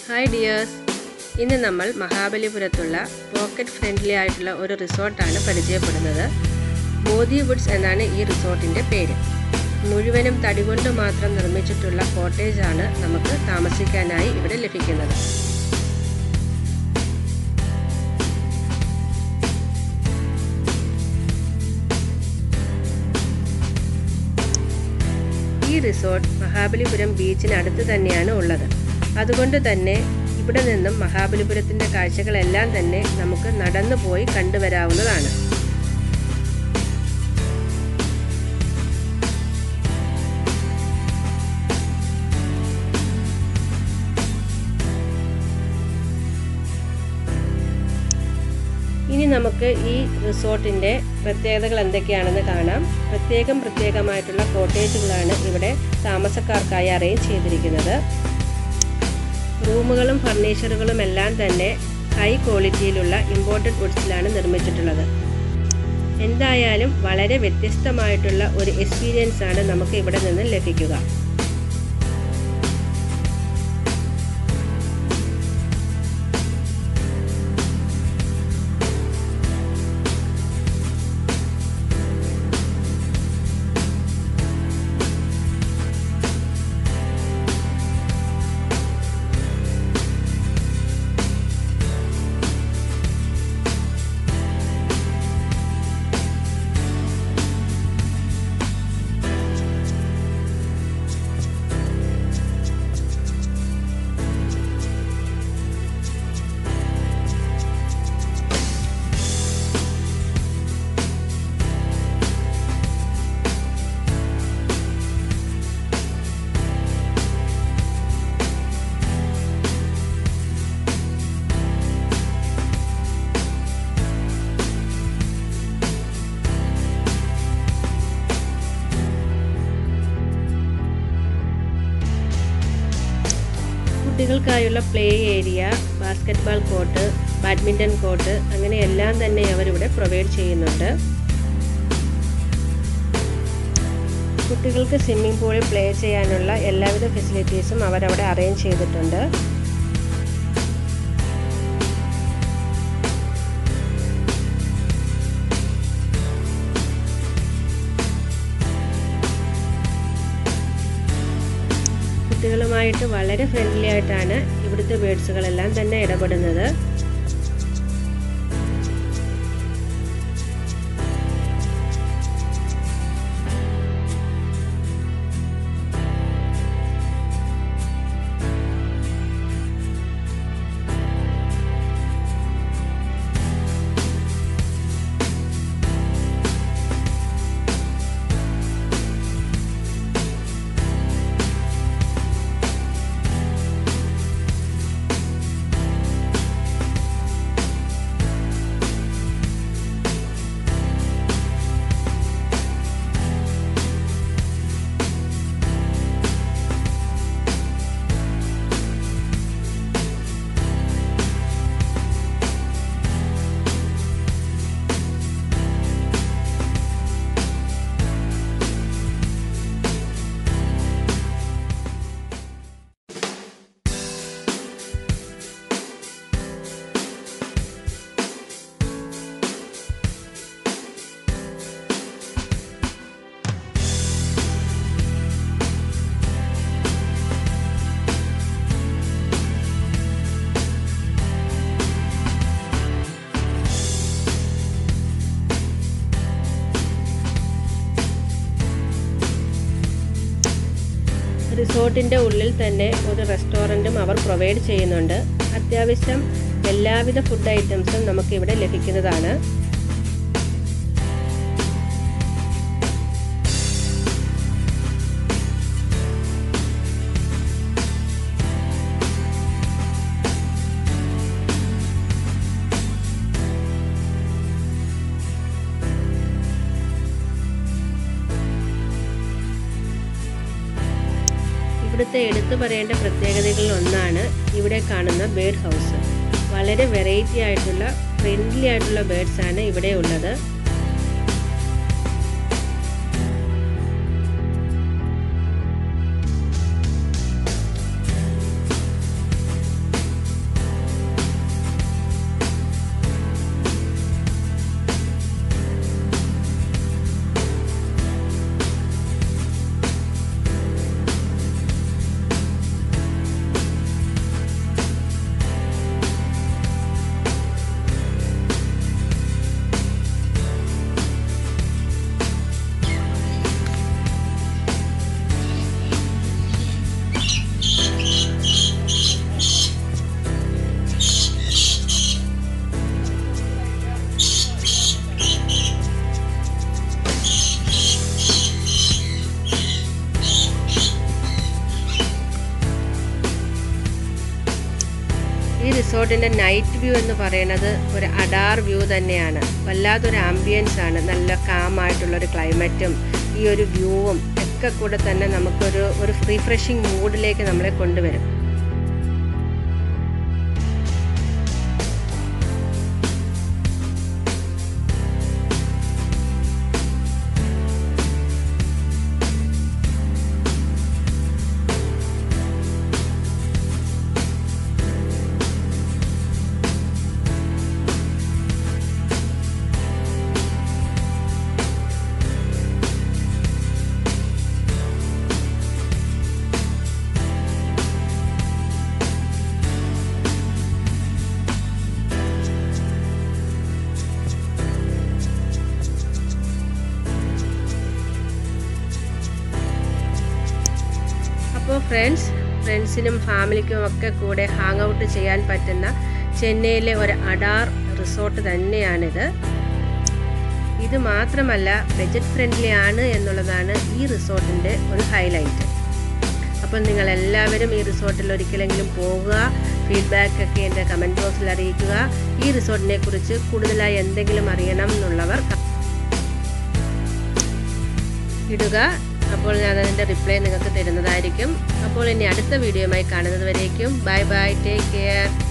hi dears ഇന്ന് നമ്മൾ മഹാബലിപുരത്തുള്ള pocket friendly ആയിട്ടുള്ള ഒരു റിസോർട്ടാണ് പരിചയപ്പെടുന്നത് മോദി വുഡ്സ് എന്നാണ് ഈ റിസോർട്ടിൻ്റെ പേര് മുഴുവനും തടി കൊണ്ട് മാത്രം നിർമ്മിച്ചിട്ടുള്ള കോട്ടേജാണ് നമുക്ക് താമസിക്കാനായി ഇവിടെ ലഭിക്കുന്നത് ഈ റിസോർട്ട് മഹാബലിപുരം ബീച്ചിനടുത്ത് തന്നെയാണ് ഉള്ളത് അതുകൊണ്ട് തന്നെ ഇവിടെ നിന്നും മഹാബലിപുരത്തിൻ്റെ കാഴ്ചകളെല്ലാം തന്നെ നമുക്ക് നടന്നു പോയി കണ്ടുവരാവുന്നതാണ് ഇനി നമുക്ക് ഈ റിസോർട്ടിൻ്റെ പ്രത്യേകതകൾ എന്തൊക്കെയാണെന്ന് കാണാം പ്രത്യേകം പ്രത്യേകമായിട്ടുള്ള കോട്ടേജുകളാണ് ഇവിടെ താമസക്കാർക്കായി അറേഞ്ച് ചെയ്തിരിക്കുന്നത് റൂമുകളും ഫർണിച്ചറുകളും എല്ലാം തന്നെ ഹൈ ക്വാളിറ്റിയിലുള്ള ഇമ്പോർട്ടഡ് വുഡ്സിലാണ് നിർമ്മിച്ചിട്ടുള്ളത് എന്തായാലും വളരെ വ്യത്യസ്തമായിട്ടുള്ള ഒരു എക്സ്പീരിയൻസ് ആണ് നമുക്ക് ഇവിടെ നിന്ന് ലഭിക്കുക കുട്ടികൾക്കായുള്ള play area basketball court badminton court അങ്ങനെ എല്ലാം തന്നെ അവരിവിടെ പ്രൊവൈഡ് ചെയ്യുന്നുണ്ട് കുട്ടികൾക്ക് സ്വിമ്മിംഗ് പൂളിൽ പ്ലേ ചെയ്യാനുള്ള എല്ലാവിധ ഫെസിലിറ്റീസും അവരവിടെ അറേഞ്ച് ചെയ്തിട്ടുണ്ട് കുട്ടികളുമായിട്ട് വളരെ ഫ്രണ്ട്ലി ആയിട്ടാണ് ഇവിടുത്തെ ബേഡ്സുകളെല്ലാം തന്നെ ഇടപെടുന്നത് റിസോർട്ടിൻ്റെ ഉള്ളിൽ തന്നെ ഒരു റെസ്റ്റോറൻറ്റും അവർ പ്രൊവൈഡ് ചെയ്യുന്നുണ്ട് അത്യാവശ്യം എല്ലാവിധ ഫുഡ് ഐറ്റംസും നമുക്കിവിടെ ലഭിക്കുന്നതാണ് ഇവിടുത്തെ എടുത്തു പറയേണ്ട പ്രത്യേകതകളിൽ ഒന്നാണ് ഇവിടെ കാണുന്ന ബേർഡ് ഹൗസ് വളരെ വെറൈറ്റി ആയിട്ടുള്ള ഫ്രണ്ട്ലി ആയിട്ടുള്ള ബേർഡ്സ് ആണ് ഇവിടെ ഉള്ളത് റിസോർട്ടിൻ്റെ നൈറ്റ് വ്യൂ എന്ന് പറയുന്നത് ഒരു അഡാർ വ്യൂ തന്നെയാണ് വല്ലാത്തൊരു ആംബിയൻസ് ആണ് നല്ല കാമായിട്ടുള്ളൊരു ക്ലൈമറ്റും ഈ ഒരു വ്യൂവും ഒക്കെ കൂടെ തന്നെ നമുക്കൊരു ഒരു റിഫ്രഷിങ് മൂഡിലേക്ക് നമ്മളെ കൊണ്ടുവരും അപ്പോൾ ഫ്രണ്ട്സ് ഫ്രണ്ട്സിനും ഫാമിലിക്കും ഒക്കെ കൂടെ ഹാങ് ഔട്ട് ചെയ്യാൻ പറ്റുന്ന ചെന്നൈയിലെ ഒരു അഡാർ റിസോർട്ട് തന്നെയാണിത് ഇത് മാത്രമല്ല ബജറ്റ് ഫ്രണ്ട്ലി ആണ് എന്നുള്ളതാണ് ഈ റിസോർട്ടിൻ്റെ ഒരു ഹൈലൈറ്റ് അപ്പോൾ നിങ്ങൾ എല്ലാവരും ഈ റിസോർട്ടിൽ ഒരിക്കലെങ്കിലും പോകുക ഫീഡ്ബാക്ക് ഒക്കെ എൻ്റെ കമൻറ്റ് ബോക്സിൽ അറിയിക്കുക ഈ റിസോർട്ടിനെ കുറിച്ച് കൂടുതലായി എന്തെങ്കിലും അറിയണം എന്നുള്ളവർ ഇടുക അപ്പോൾ ഞാൻ അതിൻ്റെ റിപ്ലൈ നിങ്ങൾക്ക് തരുന്നതായിരിക്കും അപ്പോൾ ഇനി അടുത്ത വീഡിയോയുമായി കാണുന്നത് വരേക്കും ബൈ ബൈ ടേക്ക് കെയർ